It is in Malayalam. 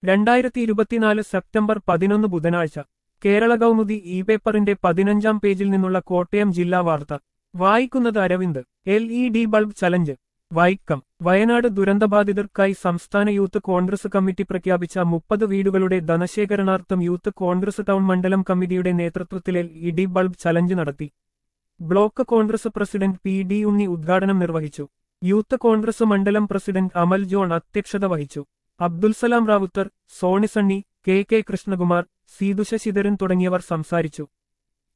രണ്ടായിരത്തി ഇരുപത്തിനാല് സെപ്റ്റംബർ പതിനൊന്ന് ബുധനാഴ്ച കേരള കൗമുദി ഇ പേപ്പറിന്റെ പതിനഞ്ചാം പേജിൽ നിന്നുള്ള കോട്ടയം ജില്ലാ വാർത്ത വായിക്കുന്നത് Aravind L E D bulb challenge Vaikom Wayanad ദുരന്തബാധിതർക്കായി സംസ്ഥാന യൂത്ത് കോൺഗ്രസ് കമ്മിറ്റി പ്രഖ്യാപിച്ച മുപ്പത് വീടുകളുടെ ധനശേഖരണാർത്ഥം യൂത്ത് കോൺഗ്രസ് ടൗൺ മണ്ഡലം കമ്മിറ്റിയുടെ നേതൃത്വത്തിൽ L E D bulb challenge നടത്തി block congress president P D Unni ഉദ്ഘാടനം നിർവഹിച്ചു യൂത്ത് കോൺഗ്രസ് മണ്ഡലം പ്രസിഡന്റ് അമൽ ജോൺ അധ്യക്ഷത വഹിച്ചു അബ്ദുൽ സലാം റാവുത്തർ സോണി സണ്ണി കെ കെ കൃഷ്ണകുമാർ സീതു ശശിധരൻ തുടങ്ങിയവർ സംസാരിച്ചു